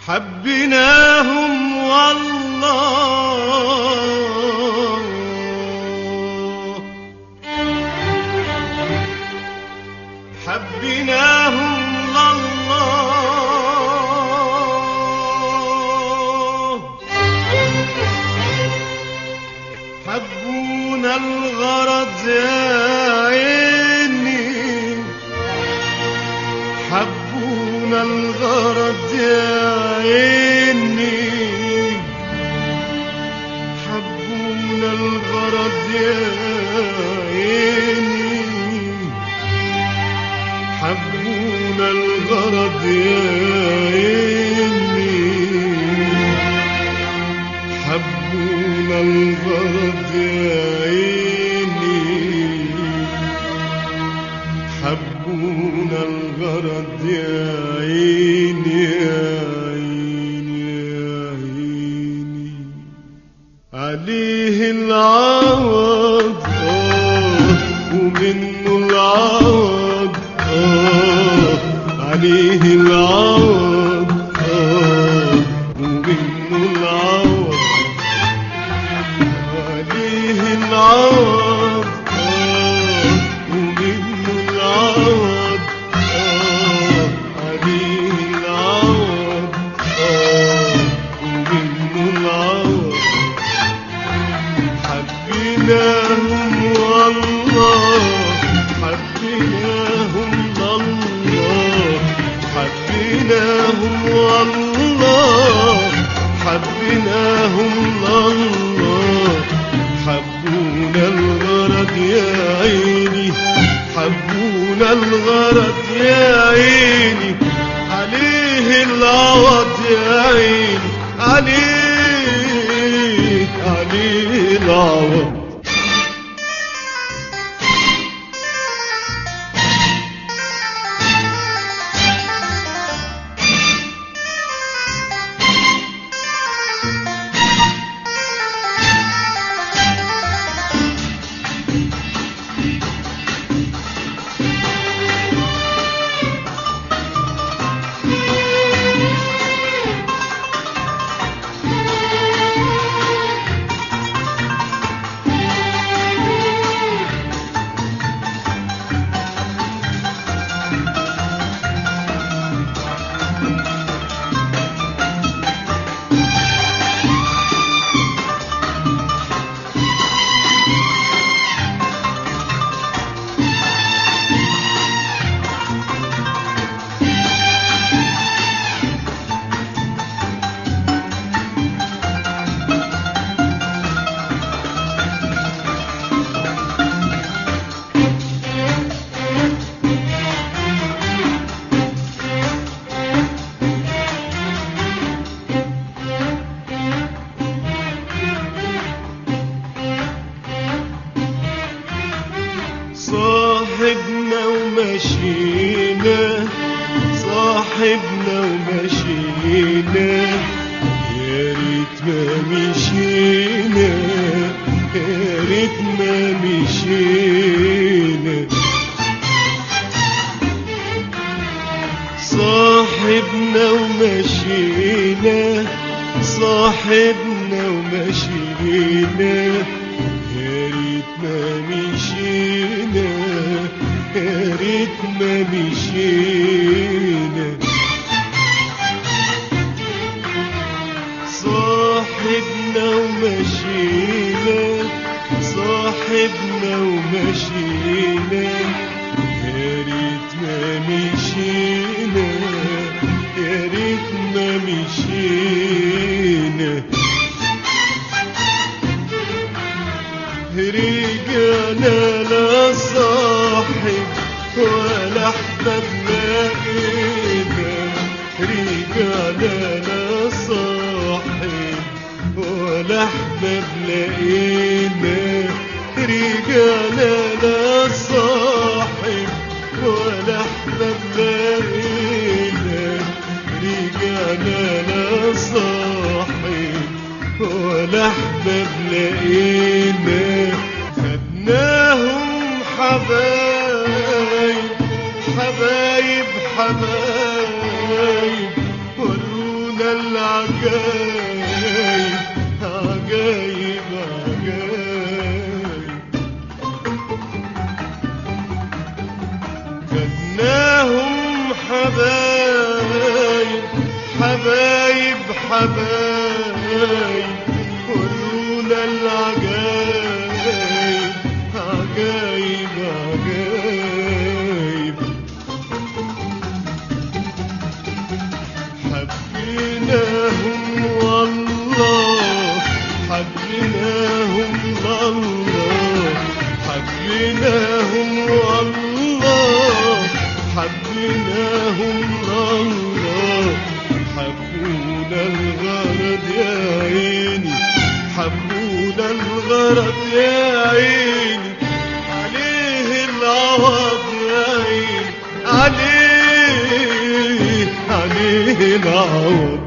حبيناهم والله حبيناهم لله حبونا الغرض يا عيني حبونا الغرض يا عيني حبونا الغرض يا عيني حبونا الغرض يا عيني حبونا الغرض يا عيني حبونا الغرض يا عيني يا عيني يا عيني عليه العوض آه ومنه العوض آه عليه العوض آه ومنه العوض عليه العوض آه ومنه العوض آه عليه العوض آه ومنه العوض حبيناهم والله حبيناهم لله حبيناهم والله حبيناهم لله حبونا الغرض يا عيني حبونا الغرض يا عيني عليه العوض يا عيني عليه عليه العوض صاحبنا ومشينا صاحبنا ومشينا يا ريت ما مشينا يا ريت ما مشينا صاحبنا ومشينا صاحبنا ومشينا يا ريت ما مشينا يا ريت ما مشينا صاحبنا ومشينا صاحبنا ومشينا يا ريت ما مشينا يا ريت ما مشينا رجعنا لا صاحب ولا احباب لقينا رجعنا لا صاحب ولا احباب لقينا رجعنا لا صاحب ولا احباب لقينا رجعنا لا صاحب ولا احباب لقينا خدناهم حبايب حبايب حبايب ورونا العجايب عجايب عجايب خدناهم حبايب حبايب حبايب ورونا العجايب عجايب عجايب حبيناهم والله حبيناهم الله حبيناهم والله حبيناهم الله حبونا الغرض يا عيني حبونا الغرض يا عيني عليه العوض يا عيني عليه عليه العوض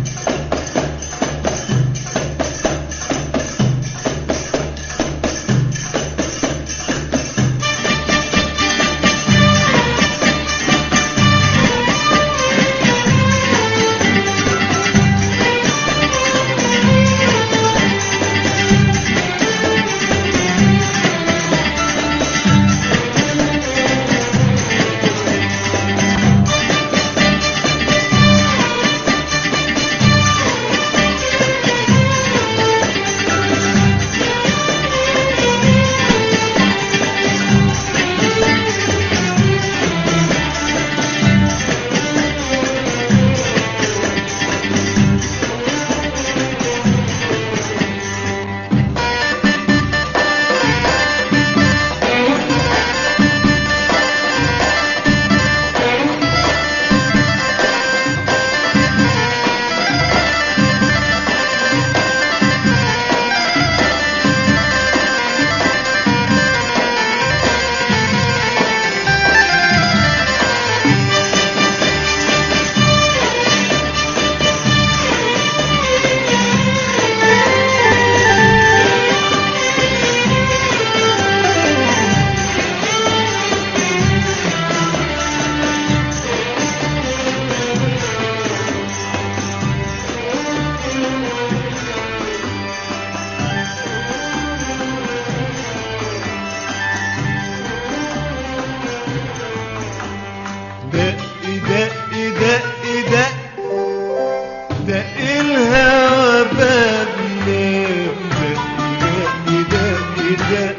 دق دق دق دق دق الهوى بابنا دق دق دق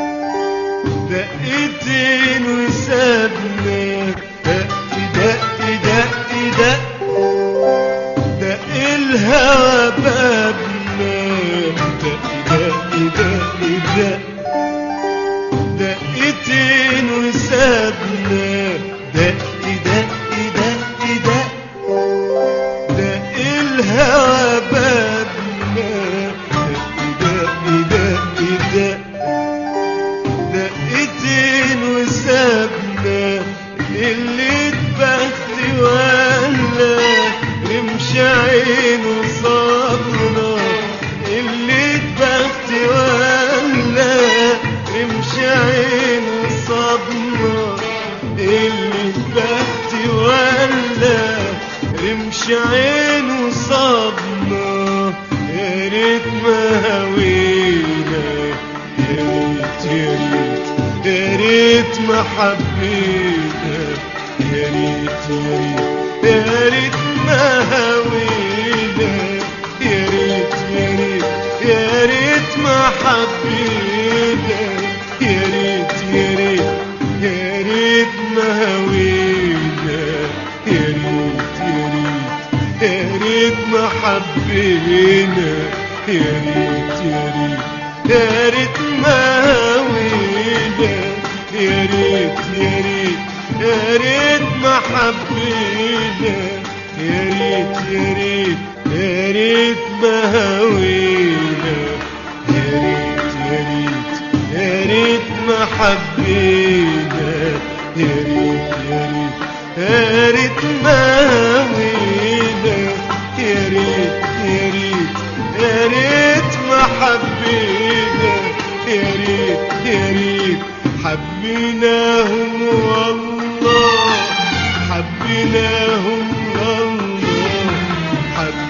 دقتين وسابنا دق دق دق دق دق الهوى بابنا دق دق دق دق دقتين وسابنا دق دق دق دق دق الهوى بابنا دق دق دق دقتين وسابنا اللي بختي ولا رمش عين وصابنا اللي بختي ولا رمش عين وصابنا اللي بختي ولا رمش عين وصابنا يا ريت ما هوينا يا ريت يا ريت يا ريت ما حبينا يا ريت يا ريت يا ريت ما هوينا يا ريت يا ريت يا ريت ما حبينا يا ريت يا ريت يا ريت ما هوينا يا ريت يا ريت يا ريت ما حبينا يا ريت يا ريت يا ريت ما هوينا يا ريت يا ريت يا ريت ما حبينا يا ريت يا ريت يا ريت ما هوينا يا ريت يا ريت يا ريت ما حبينا يا ريت يا ريت يا ريت ما هوينا يا ريت يا ريت يا ريت ما حبينا يا ريت يا ريت حبيناهم والله حبيناهم والله حبيناهم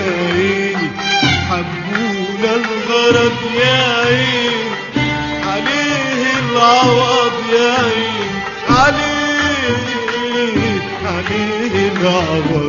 عيني حبونا الغرض يا عيني عليه العوض يا عيني عليه عليه العوض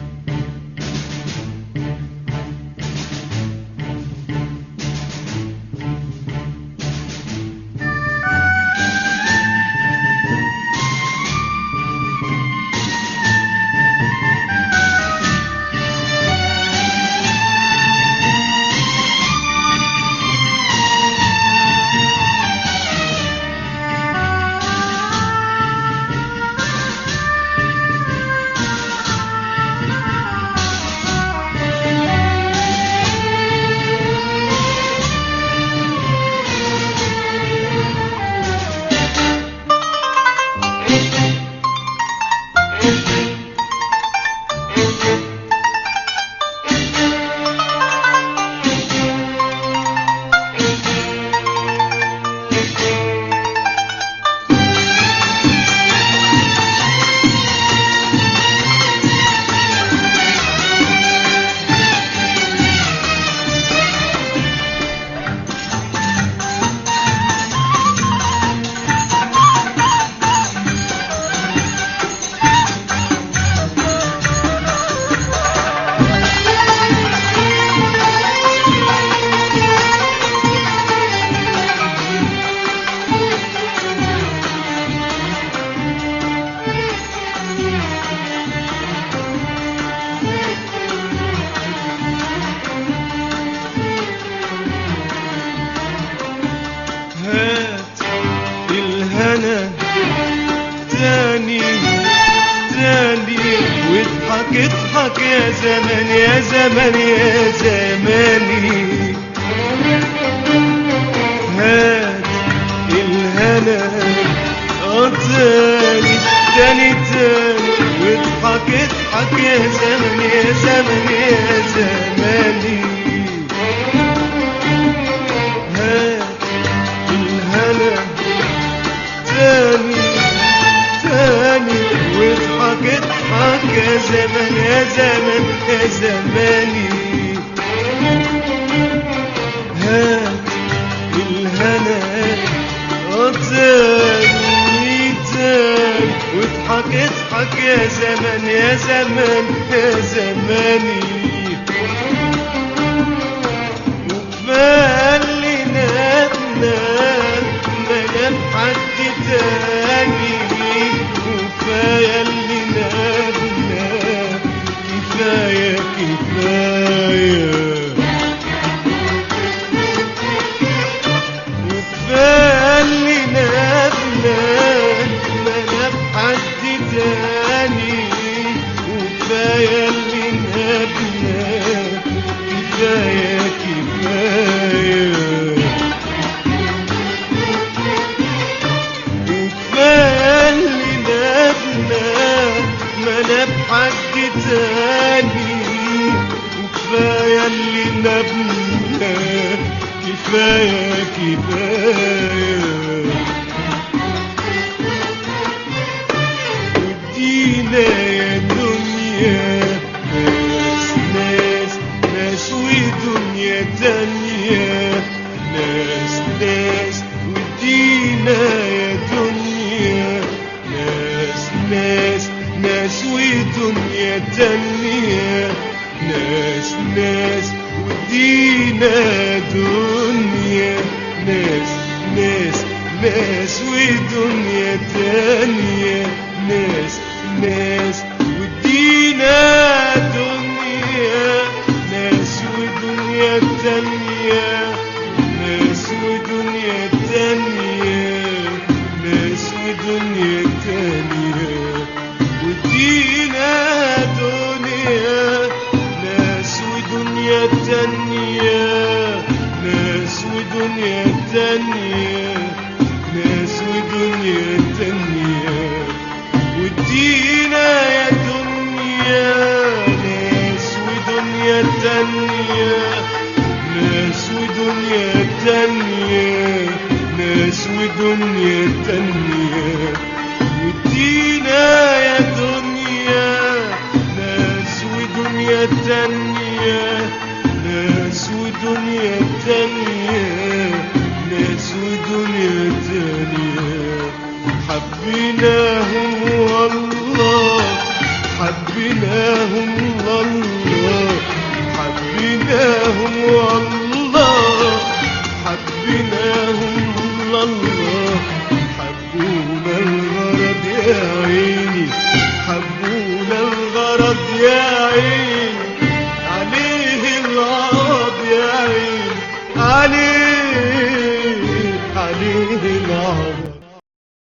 هات الهنا تاني تاني واضحك اضحك يا زمان يا زمان يا زماني هات الهنا اه تاني تاني تاني واضحك اضحك يا زمان يا زمان يا زماني هات الهنا تاني تاني واضحك اضحك يا زمان يا زمان يا زماني هات الهنا اه تاني تاني واضحك اضحك يا زمان يا زمان يا زماني وكفاية اللي نام ما نام حد تاني وكفاية اللي نام كفاية كفاية وكفاية اللي نام ما نام حد تاني وكفاية اللي نام كفاية كفاية وكفاية اللي نبنا ما ناب حد تاني وكفاية اللي نبنا كفاية كفاية ودينا يا دنيا ناس ناس ناس ودنيا تانية ناس ناس ودينا يا دنيا ناس ناس ناس ودنيا تانية ناس ناس ودينا دنيا ناس ناس ناس ودنيا تانية ناس ناس ودينا دنيا ناس ودنيا تانية ناس ودنيا تانية ناس ودنيا تانية ودينا دنيا ناس ودنيا تانية ناس ودنيا تانية ناس ودنيا تانية ودينا يا دنيا ناس ودنيا تانية ناس ودنيا تانية ناس ودنيا تانية ودينا يا دنيا ناس ودنيا تانية ودنيا تانية ناس ودنيا تانية حبيناهم والله حبيناهم والله حبيناهم والله حبيناهم والله حبونا الغرض يا عيني حبونا الغرض يا عيني